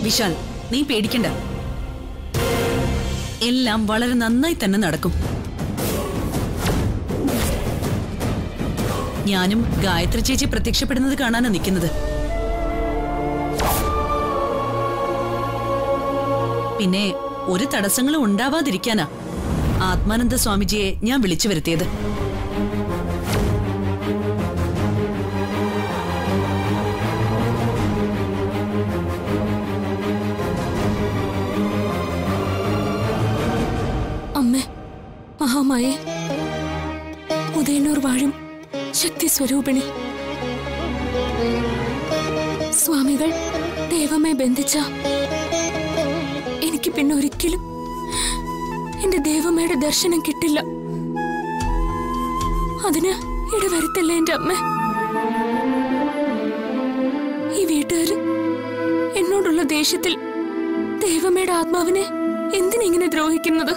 വിശാൽ നീ പേടിക്കണ്ട എല്ലാം വളരെ നന്നായി തന്നെ നടക്കും ഞാനും ഗായത്രി ചേച്ചി പ്രത്യക്ഷപ്പെടുന്നത് കാണാനാ നിൽക്കുന്നത് പിന്നെ ഒരു തടസ്സങ്ങളും ഉണ്ടാവാതിരിക്കാനാ ആത്മാനന്ദ സ്വാമിജിയെ ഞാൻ വിളിച്ചു വരുത്തിയത് അമ്മേ മഹാമായേ ഉദയനൂർ വാഴും ശക്തി സ്വരൂപിണി സ്വാമികൾ ദൈവമെ ബന്ധിച്ച എനിക്ക് പിന്നെ ഒരിക്കലും എന്റെ ദേവമ്മയുടെ ദർശനം കിട്ടില്ല അതിന് ഇടവരുത്തല്ലേ എന്റെ അമ്മ ഈ വീട്ടുകാര് എന്നോടുള്ള ദേഷ്യത്തിൽ ദേവമ്മയുടെ ആത്മാവിനെ എന്തിനിങ്ങനെ ദ്രോഹിക്കുന്നത്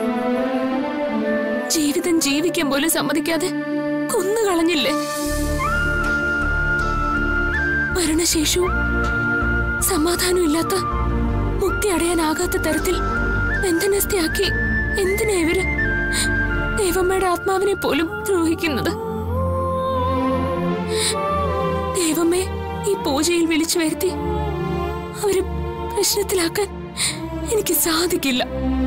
ജീവിതം ജീവിക്കാൻ പോലും സമ്മതിക്കാതെ കൊന്നു കളഞ്ഞില്ലേ മരണശേഷവും സമാധാനം ഇല്ലാത്ത മുക്തി അടയാനാകാത്ത തരത്തിൽ ബന്ധനസ്ഥയാക്കി എന്തിനാ ഇവര് ദേവമ്മയുടെ ആത്മാവിനെ പോലും ദ്രോഹിക്കുന്നത് ദേവമ്മേ ഈ പൂജയിൽ വിളിച്ചു വരുത്തി അവര് പ്രശ്നത്തിലാക്കാൻ എനിക്ക് സാധിക്കില്ല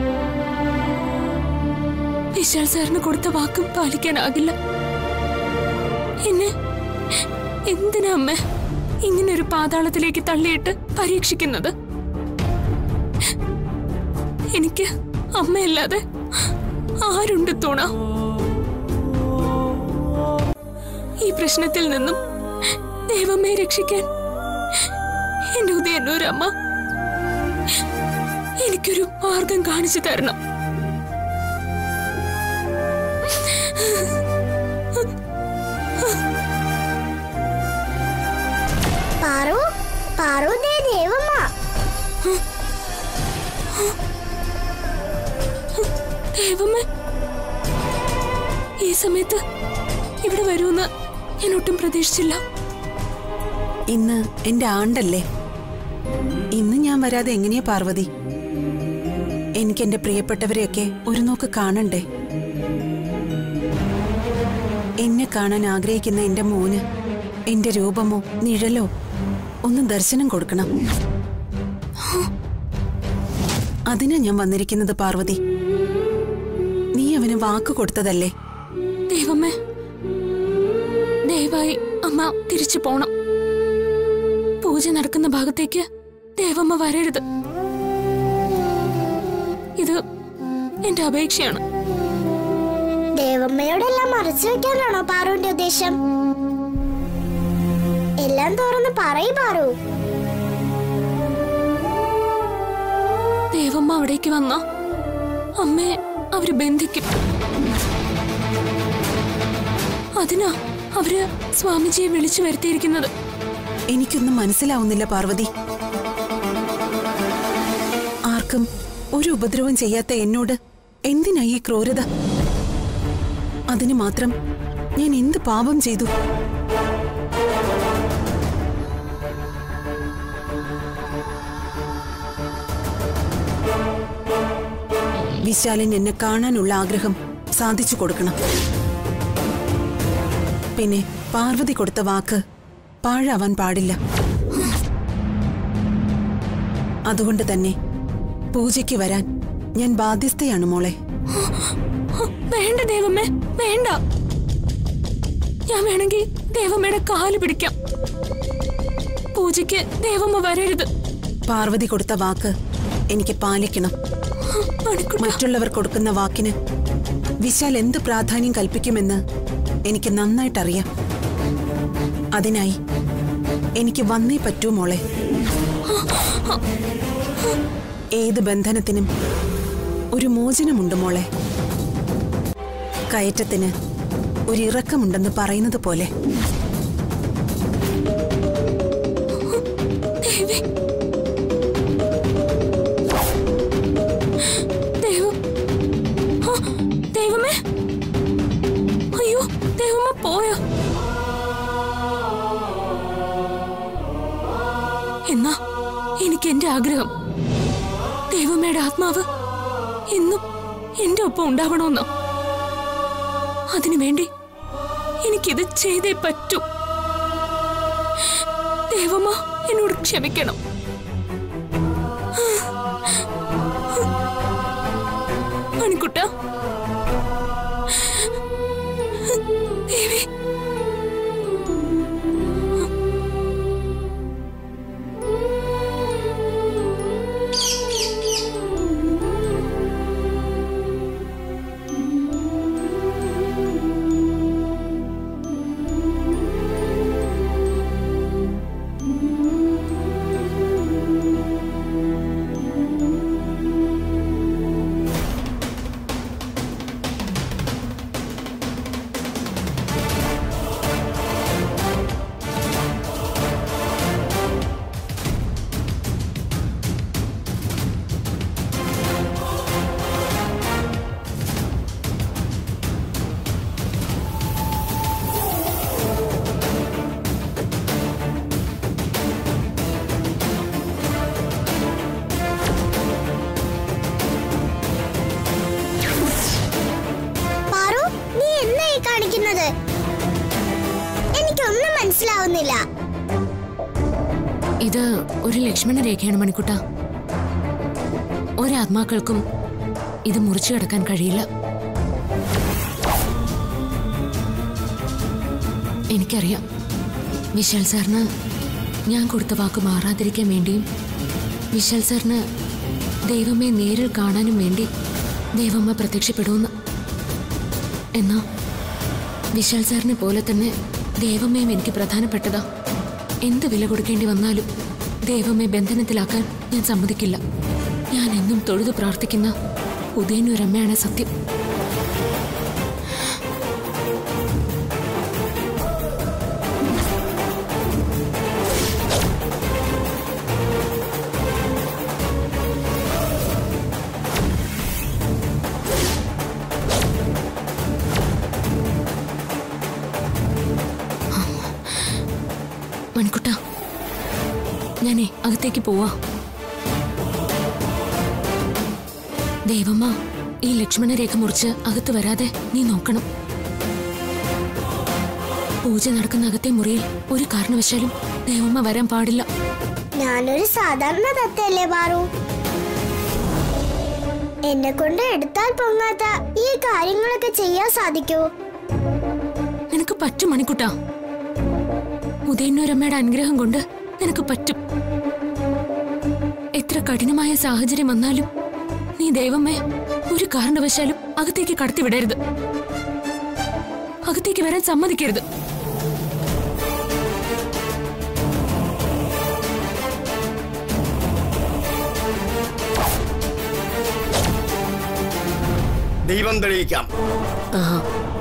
വിശാൽ സാറിന് കൊടുത്ത വാക്കും പാലിക്കാനാകില്ല എന്നെ എന്തിനാ അമ്മ ഇങ്ങനെ ഒരു പാതാളത്തിലേക്ക് തള്ളിയിട്ട് പരീക്ഷിക്കുന്നത് എനിക്ക് അമ്മയല്ലാതെ ആരുണ്ട് തുണ ഈ പ്രശ്നത്തിൽ നിന്നും ദൈവമേ രക്ഷിക്കാൻ എന്റെ ഉദയന്നൂരമ്മ എനിക്കൊരു മാർഗം കാണിച്ചു തരണം പാറു പാറു ദേ ദേവമ്മ ദൈവമേ ഈ സമയത്ത് ഇവിടെ വരുമെന്ന് ഞാൻ ഒട്ടും പ്രതീക്ഷിച്ചില്ല ഇന്ന് എന്റെ ആണ്ടല്ലേ ഇന്ന് ഞാൻ വരാതെ എങ്ങനെയാ പാർവതി എനിക്ക് എന്റെ പ്രിയപ്പെട്ടവരെയൊക്കെ ഒരു നോക്ക് കാണണ്ടേ എന്നെ കാണാൻ ആഗ്രഹിക്കുന്ന എന്റെ മോന് എന്റെ രൂപമോ നിഴലോ ഒന്ന് ദർശനം കൊടുക്കണം അതിനാ ഞാൻ വന്നിരിക്കുന്നത് പാർവതി നീ അവന് വാക്ക് കൊടുത്തതല്ലേ ദൈവമേ ദയവായി അമ്മ തിരിച്ചു പോണം പൂജ നടക്കുന്ന ഭാഗത്തേക്ക് ദേവമ്മ വരരുത് ഇത് എന്റെ അപേക്ഷയാണ് ദേവമ്മയോടെല്ലാം മറച്ചു വെക്കാനാണോ പാറുവിന്റെ ഉദ്ദേശം എല്ലാം തുറന്ന് പറയ് പാറു ദേവമ്മ അവിടേക്ക് വന്ന അമ്മയെ അവര് ബന്ധിക്കും അതിനാ അവര് സ്വാമിജിയെ വിളിച്ചു വരുത്തിയിരിക്കുന്നത് എനിക്കൊന്നും മനസ്സിലാവുന്നില്ല പാർവതി ആർക്കും ഒരു ഉപദ്രവം ചെയ്യാത്ത എന്നോട് എന്തിനാ ഈ ക്രൂരത അതിന് മാത്രം ഞാൻ എന്ത് പാപം ചെയ്തു വിശാലൻ എന്നെ കാണാനുള്ള ആഗ്രഹം സാധിച്ചു കൊടുക്കണം പിന്നെ പാർവതി കൊടുത്ത വാക്ക് പാഴാവാൻ പാടില്ല അതുകൊണ്ട് തന്നെ പൂജയ്ക്ക് വരാൻ ഞാൻ ബാധ്യസ്ഥയാണ് മോളെ വേണ്ട ദേവമ്മേ വേണ്ട ഞാൻ വേണമെങ്കിൽ ദേവമ്മയുടെ കാല് പിടിക്കാം പൂജയ്ക്ക് ദേവമ്മ വരരുത് പാർവതി കൊടുത്ത വാക്ക് എനിക്ക് പാലിക്കണം മണിക്കുട്ട മറ്റുള്ളവർ കൊടുക്കുന്ന വാക്കിന് വിശാൽ എന്ത് പ്രാധാന്യം കൽപ്പിക്കുമെന്ന് എനിക്ക് നന്നായിട്ടറിയാം അതിനായി എനിക്ക് വന്നേ പറ്റൂ മോളെ ഏത് ബന്ധനത്തിനും ഒരു മോചനമുണ്ട് മോളെ കയറ്റത്തിന് ഒരു ഇറക്കമുണ്ടെന്ന് പറയുന്നത് പോലെ ദേവി ദൈവം ആ, ദൈവമേ അയ്യോ ദൈവമ പോയോ എന്നാ എനിക്ക് എനിക്ക് എന്റെ ആഗ്രഹം ദൈവമേടെ ആത്മാവ് എന്നും എന്റെ ഒപ്പം ഉണ്ടാവണമെന്നോ അതിനുവേണ്ടി എനിക്കിത് ചെയ്തേ പറ്റൂ ദേവമ്മ എന്നോട് ക്ഷമിക്കണം മണിക്കുട്ട ദേവി പാറു നീ എന്തായി കാണിക്കുന്നത് എനിക്കൊന്നും മനസ്സിലാവുന്നില്ല ഇത് ഒരു ലക്ഷ്മണ രേഖയാണ് മണിക്കുട്ട ഒരാത്മാക്കൾക്കും ഇത് മുറിച്ചു കിടക്കാൻ കഴിയില്ല എനിക്കറിയാം വിശാൽ സാറിന് ഞാൻ കൊടുത്ത വാക്ക് മാറാതിരിക്കാൻ വേണ്ടിയും വിശാൽ സാറിന് ദൈവമേ നേരിൽ കാണാനും വേണ്ടി ദൈവമ്മ പ്രത്യക്ഷപ്പെടുമെന്ന് എന്നാ വിശാൽ സാറിനെ പോലെ തന്നെ ദേവമ്മയും എനിക്ക് പ്രധാനപ്പെട്ടതാ എന്ത് വില കൊടുക്കേണ്ടി വന്നാലും ദേവമ്മയെ ബന്ധനത്തിലാക്കാൻ ഞാൻ സമ്മതിക്കില്ല ഞാൻ എന്നും തൊഴുതു പ്രാർത്ഥിക്കുന്ന ഉദയനൊരമ്മയാണ് സത്യം മണിക്കുട്ട ഞാനേ അകത്തേക്ക് പോവാ ദേവമ്മ ഈ ലക്ഷ്മണ രേഖ മുറിച്ച് അകത്ത് വരാതെ നീ നോക്കണം പൂജ നടക്കുന്ന അകത്തെ മുറിയിൽ ഒരു കാരണവശാലും ദേവമ്മ വരാൻ പാടില്ല ഞാനൊരു സാധാരണ തത്തയല്ലേ പാറു എന്നെ കൊണ്ട് എടുത്താൽ പൊങ്ങാത്ത ഈ കാര്യങ്ങളൊക്കെ ചെയ്യാൻ സാധിക്കൂ നിനക്ക് പറ്റും മണിക്കുട്ട ഉദയന്നൂരമ്മയുടെ അനുഗ്രഹം കൊണ്ട് നിനക്ക് പറ്റും എത്ര കഠിനമായ സാഹചര്യം വന്നാലും നീ ദൈവമേ ഒരു കാരണവശാലും അകത്തേക്ക് കടത്തിവിടരുത് അകത്തേക്ക് വരാൻ സമ്മതിക്കരുത് ദൈവം തെളിയിക്കാം ആഹാ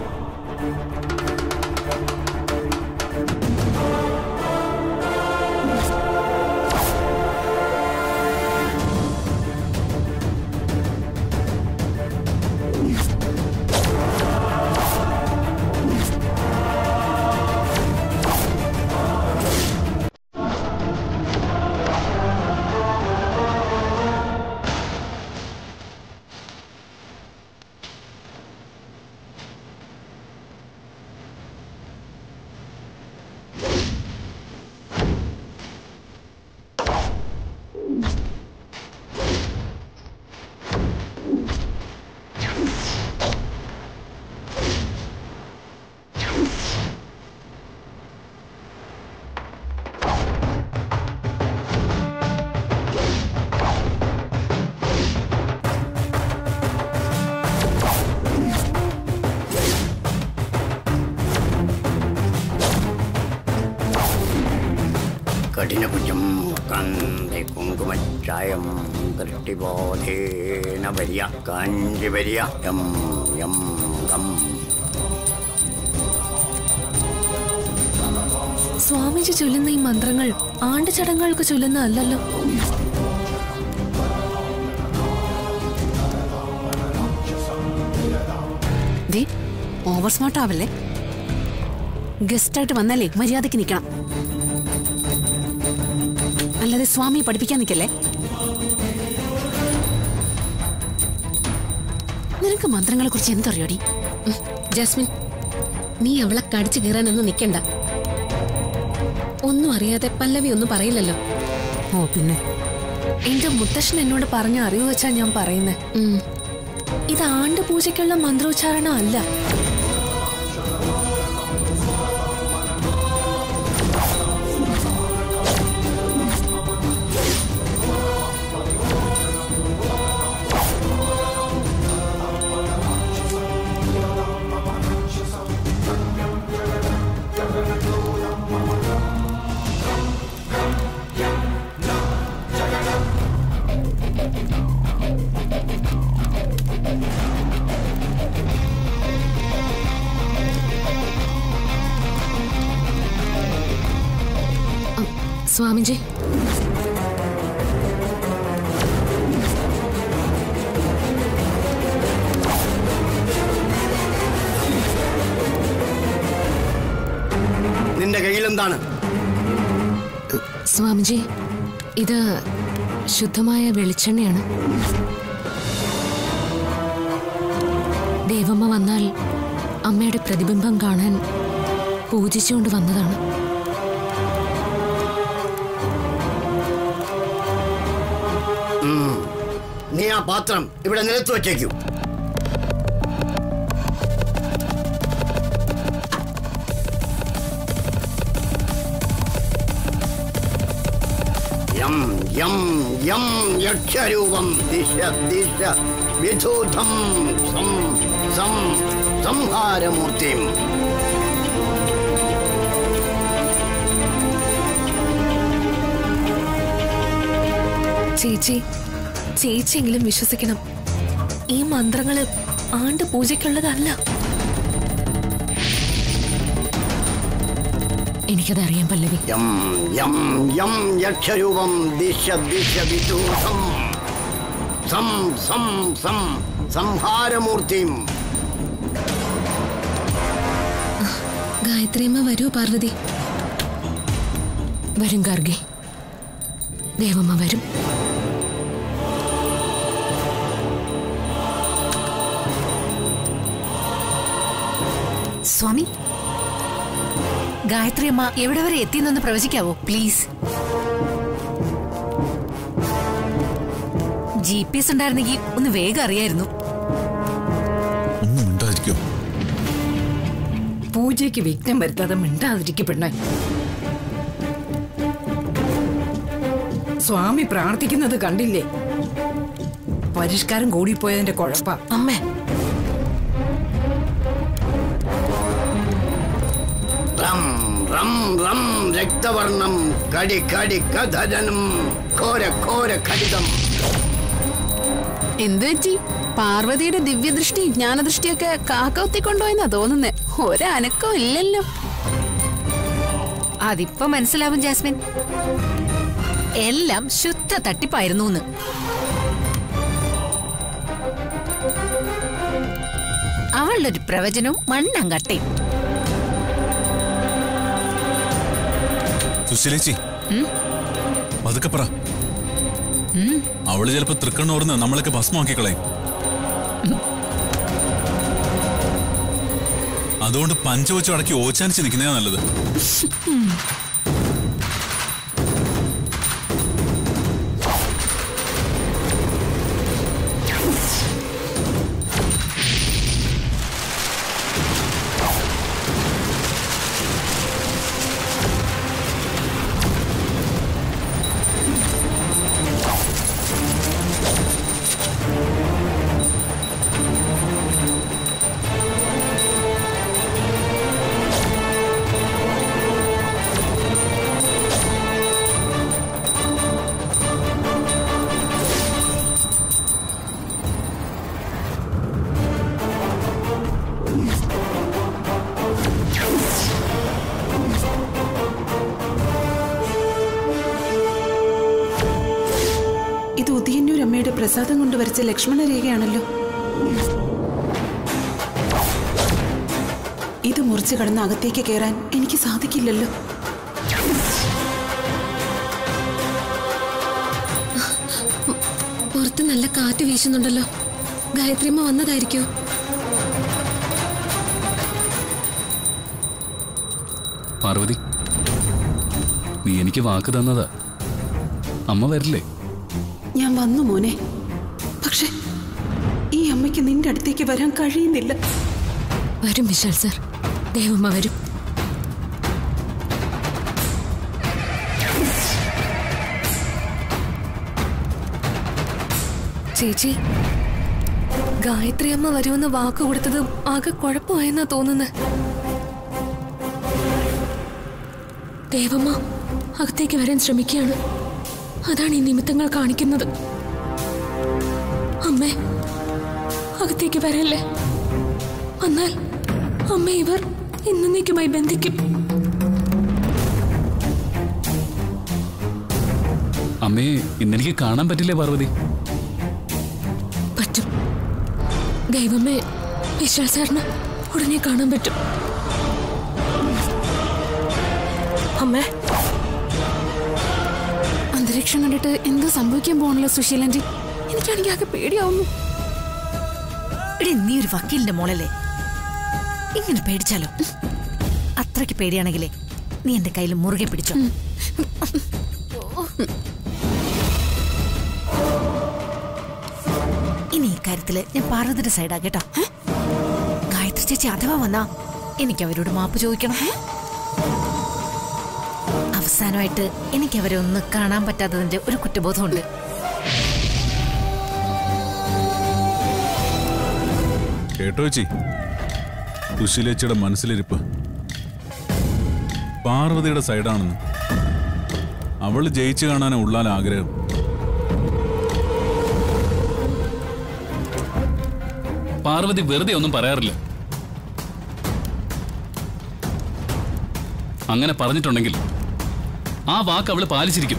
കഠിനഭുജം കാന്തി കുങ്കുമച്ചായം ദൃഷ്ടിബോധേന വര്യ കാഞ്ചിവര്യ യം യം കം സ്വാമിജി ചൊല്ലുന്ന ഈ മന്ത്രങ്ങൾ ആണ്ട് ചടങ്ങുകൾക്ക് ചൊല്ലുന്നതല്ലല്ലോ ദേ ഓവർ സ്മാർട്ട് ആവല്ലേ ഗസ്റ്റ് ആയിട്ട് വന്നാലേ മര്യാദയ്ക്ക് നിൽക്കണം അല്ലാതെ സ്വാമിയെ പഠിപ്പിക്കാൻ നിൽക്കല്ലേ നിനക്ക് മന്ത്രങ്ങളെ കുറിച്ച് എന്തറിയോടി ഉം, ജാസ്മിൻ നീ അവളെ കടിച്ചു കീറാനൊന്നും നിൽക്കണ്ട ഒന്നും അറിയാതെ പല്ലവി ഒന്നും പറയില്ലല്ലോ ഓ പിന്നെ എന്റെ മുത്തശ്ശൻ എന്നോട് പറഞ്ഞ അറിവ് വെച്ചാ ഞാൻ പറയുന്നത് ഇത് ആണ്ട് പൂജയ്ക്കുള്ള മന്ത്രോച്ചാരണം അല്ല സ്വാമിജി നിന്റെ കയ്യിലെന്താണ് സ്വാമിജി ഇത് ശുദ്ധമായ വെളിച്ചെണ്ണയാണ് ദേവമ്മ വന്നാൽ അമ്മയുടെ പ്രതിബിംബം കാണാൻ പൂജിച്ചുകൊണ്ട് വന്നതാണ് നീ ആ പാത്രം ഇവിടെ നിലത്ത് വച്ചേക്കൂ യം യം യം യക്ഷരൂപം ദിശ ദിശ വിധൂതം സം സം സംഹാരമൂർത്തിം ചേച്ചി ചേച്ചിയെങ്കിലും വിശ്വസിക്കണം ഈ മന്ത്രങ്ങള് ആണ്ട് പൂജയ്ക്കുള്ളതല്ല എനിക്കതറിയാം പല്ലവി യം യം യം യക്ഷരൂപം ദിശ ദിശ വിദൂഷം സം സം സം സംഹാരമൂർത്തിം ഗായത്രിയമ്മ വരൂ പാർവതി വരും ഗാർഗെ ദേവമ്മ വരും സ്വാമി ഗായത്രി അമ്മ എവിടെ വരെ എത്തിയെന്നൊന്ന് പ്രവചിക്കാവോ പ്ലീസ് ജി പി എസ് ഉണ്ടായിരുന്നെങ്കിൽ ഒന്ന് വേഗം അറിയായിരുന്നു ഒന്നും ഉണ്ടായിരിക്കോ പൂജയ്ക്ക് വിഘ്നം വരുത്താതെ മിണ്ടാതിരിക്കപ്പെടണേ സ്വാമി പ്രാർത്ഥിക്കുന്നത് കണ്ടില്ലേ പരിഷ്കാരം കൂടിപ്പോയതിന്റെ കുഴപ്പ അമ്മേ റം റം റം രക്തവർണം കടി കടി കഥനം ഘോര ഘോര ഖടിതം എന്തു പറ്റി പാർവതിയുടെ ദിവ്യദൃഷ്ടി ജ്ഞാനദൃഷ്ടിയൊക്കെ കാക്കത്തിക്കൊണ്ടുപോയെന്നാ തോന്നുന്നേ ഒരനക്കവും ഇല്ലല്ലോ അതിപ്പോ മനസ്സിലാവും ജാസ്മിൻ എല്ലാം ശുദ്ധ തട്ടിപ്പായിരുന്നു അവളുടെ ഒരു പ്രവചനവും മണ്ണം കട്ടയും സുശീലേച്ചി പതുക്കെ പറ അവള് ചിലപ്പോ തൃക്കണ്ണൂർന്ന് നമ്മളൊക്കെ ഭസ്മമാക്കി കളയും അതുകൊണ്ട് പഞ്ചവച്ചു അടക്കി ഓച്ചാനിച്ച് നിൽക്കുന്നതാ നല്ലത് ഇത് ഉദയന്നൂർ അമ്മയുടെ പ്രസാദം കൊണ്ട് വരച്ച ലക്ഷ്മണ രേഖയാണല്ലോ ഇത് മുറിച്ചു കടന്ന് അകത്തേക്ക് കയറാൻ എനിക്ക് സാധിക്കില്ലല്ലോ പുറത്ത് നല്ല കാറ്റ് വീശുന്നുണ്ടല്ലോ ഗായത്രിയമ്മ വന്നതായിരിക്കോ പാർവതി നീ എനിക്ക് വാക്ക് തന്നതാ അമ്മ വരില്ലേ ഞാൻ വന്നു മോനെ പക്ഷെ ഈ അമ്മയ്ക്ക് നിന്റെ അടുത്തേക്ക് വരാൻ കഴിയുന്നില്ല വരും വിശാൽ സർ ദേവമ്മ വരും ചേച്ചി ഗായത്രി അമ്മ വരുമെന്ന് വാക്ക് കൊടുത്തത് ആകെ കുഴപ്പമായെന്നാ തോന്നുന്നത് ദേവമ്മ അകത്തേക്ക് വരാൻ ശ്രമിക്കുകയാണ് അതാണ് ഈ നിമിത്തങ്ങൾ കാണിക്കുന്നത് അമ്മേ അകത്തേക്ക് വരല്ലേ വന്നാൽ അമ്മ ഇവർ എന്നേക്കുമായി ബന്ധിക്കും അമ്മയെ ഇന്നെനിക്ക് കാണാൻ പറ്റില്ലേ പാർവതി പറ്റും ദൈവമേ വിശാൽ സാറിന് ഉടനെ കാണാൻ പറ്റും അമ്മേ അന്തരീക്ഷം കണ്ടിട്ട് എന്തോ സംഭവിക്കാൻ പോകണല്ലോ സുശീലൻജി എനിക്കാണെങ്കിൽ ആകെ പേടിയാവുന്നു എടി നീ ഒരു വക്കീലിന്റെ മോളല്ലേ ഇങ്ങനെ പേടിച്ചാലോ അത്രയ്ക്ക് പേടിയാണെങ്കിലേ നീ എന്റെ കയ്യിൽ മുറുകെ പിടിച്ചോ ഇനി ഈ കാര്യത്തില് ഞാൻ പാർവതിയുടെ സൈഡാ കേട്ടോ ഗായത്രി ചേച്ചി അഥവാ വന്നാ എനിക്ക് അവരോട് മാപ്പ് ചോദിക്കണം അവസാനമായിട്ട് എനിക്ക് അവരെ ഒന്ന് കാണാൻ പറ്റാത്തതിന്റെ ഒരു കുറ്റബോധമുണ്ട് കേട്ടോ ചേച്ചി സുശീലേച്ചിയുടെ മനസ്സിലിരിപ്പ് പാർവതിയുടെ സൈഡാണെന്ന് അവള് ജയിച്ചു കാണാനാ ഉള്ളാൽ ആഗ്രഹം പാർവതി വെറുതെ ഒന്നും പറയാറില്ല അങ്ങനെ പറഞ്ഞിട്ടുണ്ടെങ്കിൽ ആ വാക്ക് അവള് പാലിച്ചിരിക്കും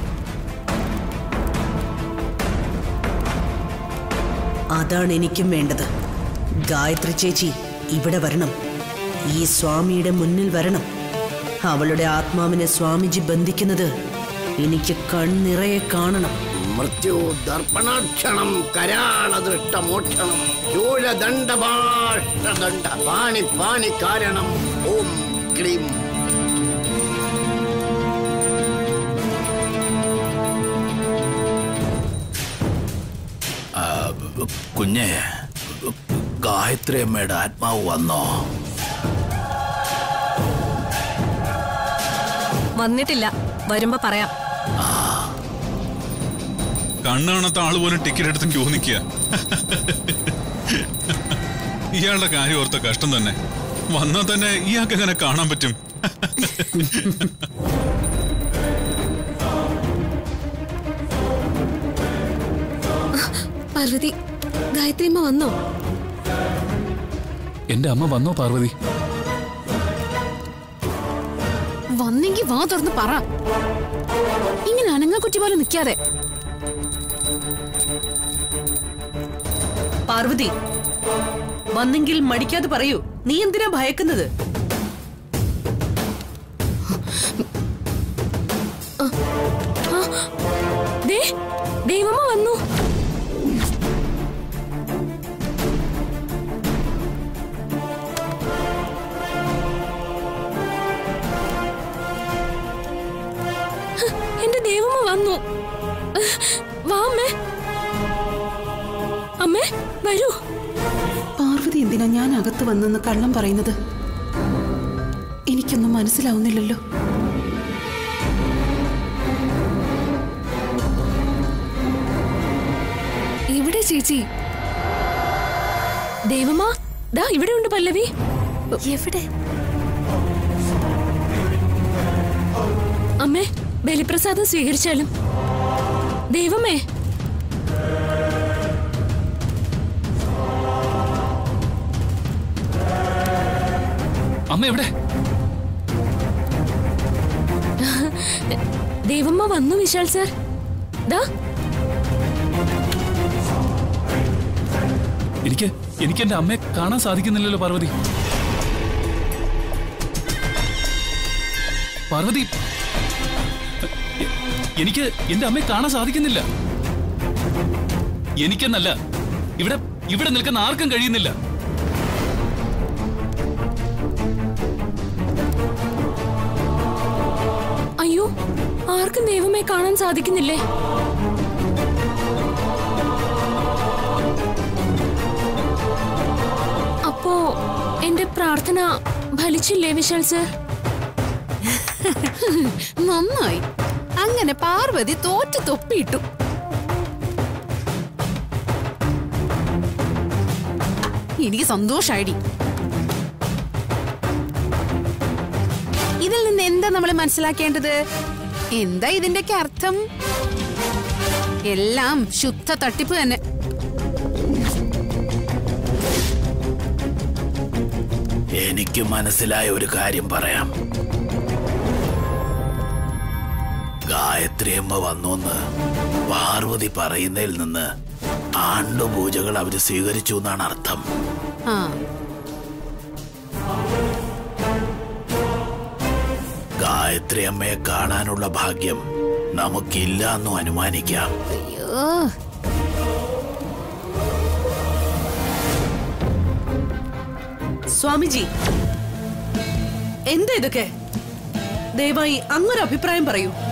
അതാണ് എനിക്കും വേണ്ടത് ഗായത്രി ചേച്ചി ഇവിടെ വരണം ഈ സ്വാമിയുടെ മുന്നിൽ വരണം അവളുടെ ആത്മാവിനെ സ്വാമിജി ബന്ധിക്കുന്നത് എനിക്ക് കണ്ണിറയെ കാണണം മൃത്യു ദർപ്പണാക്ഷണം കരാളദൃഷ്ടമോക്ഷണം ശൂലദണ്ഡഭാഷദണ്ഡ പാണി പാണി കാരണം ഓം ക്ലീം കുഞ്ഞെ ഗായത്രി അമ്മയുടെ ആത്മാവ് വന്നോ വന്നിട്ടില്ല വരുമ്പോ പറയാം കണ്ണ് കാണാത്ത ആള് പോലും ടിക്കറ്റ് എടുത്ത് ക്യൂ നിൽക്കുക ഇയാളുടെ കാര്യം ഓർത്ത കഷ്ടം തന്നെ വന്നാൽ തന്നെ ഇയാൾക്ക് എങ്ങനെ കാണാൻ പറ്റും പാർവതി ഗായത്രി അമ്മ വന്നോ എന്റെ അമ്മ വന്നോ പാർവതി വന്നെങ്കി വാ തുറന്ന് പറ ഇങ്ങനെ അനങ്ങക്കുറ്റി പോലെ നിൽക്കാതെ പാർവതി വന്നെങ്കിൽ മടിക്കാതെ പറയൂ നീ എന്തിനാ ഭയക്കുന്നത് ദേ ദൈവമ്മ വന്നു ഹ്, എന്റെ ദൈവമ്മ വന്നു വാ അമ്മേ അമ്മേ വരൂ പാർവതി എന്തിനാ ഞാൻ അകത്ത് വന്നെന്ന് കള്ളം പറയുന്നത് എനിക്കൊന്നും മനസ്സിലാവുന്നില്ലല്ലോ ഇവിടെ ചേച്ചി ദൈവമ്മ ദാ ഇവിടെ ഉണ്ട് പല്ലവി എവിടെ അമ്മേ ബലിപ്രസാദം സ്വീകരിച്ചാലും ദൈവമേ അമ്മ എവിടെ ദൈവമ്മ വന്നു വിശാൽ സാർ ദാ എനിക്ക് എനിക്ക് എന്റെ അമ്മയെ കാണാൻ സാധിക്കുന്നില്ലല്ലോ പാർവതി പാർവതി എ- എനിക്ക് എന്റെ അമ്മയെ കാണാൻ സാധിക്കുന്നില്ല എനിക്കെന്നല്ല ഇവിടെ ഇവിടെ നിൽക്കുന്ന ആർക്കും കഴിയുന്നില്ല അയ്യോ ആർക്കും ദൈവമേ കാണാൻ സാധിക്കുന്നില്ലേ അപ്പോ എന്റെ പ്രാർത്ഥന ഫലിച്ചില്ലേ വിശാൽ സർ നന്നായി അങ്ങനെ പാർവതി തോറ്റു തൊപ്പിയിട്ടു എനിക്ക് സന്തോഷായിടി ഇതിൽ നിന്ന് എന്താ നമ്മൾ മനസ്സിലാക്കേണ്ടത് എന്താ ഇതിന്റെയൊക്കെ അർത്ഥം എല്ലാം ശുദ്ധ തട്ടിപ്പ് തന്നെ എനിക്ക് മനസ്സിലായ ഒരു കാര്യം പറയാം ഗായത്രിയമ്മ വന്നോന്ന് പാർവതി പറയുന്നതിൽ നിന്ന് ആണ്ടുപൂജകൾ അവര് സ്വീകരിച്ചു എന്നാണ് അർത്ഥം ആ ഗായത്രി അമ്മയെ കാണാനുള്ള ഭാഗ്യം നമുക്കില്ല എന്നും അനുമാനിക്കാം അയ്യോ സ്വാമിജി എന്താ ഇതൊക്കെ ദയവായി അങ്ങൊരു അഭിപ്രായം പറയൂ